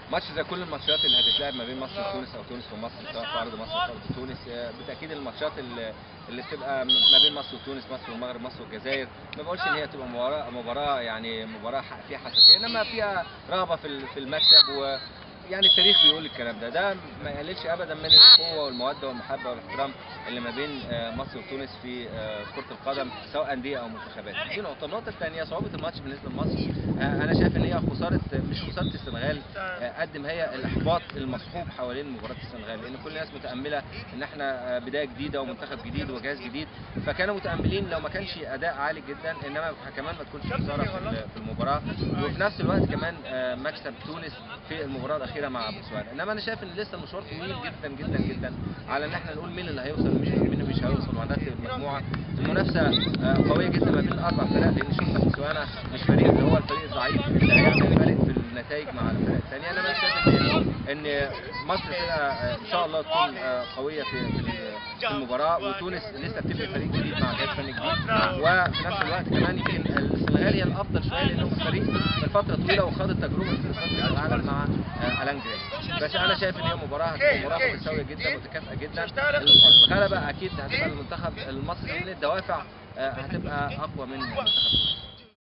ماتش زي كل الماتشات اللي هتتلعب ما بين مصر وتونس او تونس ومصر سواء في ارض مصر او في ارض تونس آه، بالتاكيد الماتشات اللي اللي بتبقى ما بين مصر وتونس مصر والمغرب مصر والجزائر ما بقولش ان هي تبقى مباراه مباراه يعني مباراه ح- فيها حساسيه انما فيها رغبه في ال- في المكسب و يعني التاريخ بيقول الكلام ده ده ما يقللش ابدا من الاخوه والموده والمحبه والاحترام اللي ما بين آه، مصر وتونس في آه، كره القدم سواء انديه او منتخبات دي نقطه النقطه الثانيه صعوبه الماتش بالنسبه لمصر آه، انا شايف ان هي خساره مش خساره السنغال آه، قد ما هي الاحباط المصحوب حوالين مباراه السنغال لان كل الناس متامله ان احنا آه، بدايه جديده ومنتخب جديد وجهاز جديد فكانوا متاملين لو ما كانش اداء عالي جدا انما كمان ما تكونش خساره في ال- في المباراه وفي نفس الوقت كمان آه، مكسب تونس في المباراه الاخيره مع بوتسوانا انما انا شايف ان لسه المشوار طويل جدا جدا جدا على ان احنا نقول مين اللي هيوصل ومين مين اللي مش هيوصل وهنرتب المجموعه المنافسه آه، قويه جدا ما بين الاربع فرق لان شفنا بوتسوانا مش فريق اللي هو الفريق الضعيف اللي هيعمل فرق في النتائج مع الفرق الثانيه انما انا شايف ان ان مصر فرقه آه، ان شاء الله تكون آه، قويه في في في المباراه وتونس لسه بتبني فريق جديد مع جهاز فني جديد وفي نفس الوقت كمان يمكن السنغال هي الافضل شويه لانه فريق من فتره طويله وخاض التجربه في بطوله العالم مع آه، الان جراي بس انا شايف ان هي مباراه هتبقى مباراه متساويه جدا متكافئه جدا الغلبه اكيد هتبقى للمنتخب المصري لان الدوافع آه، هتبقى اقوى من منتخب تونس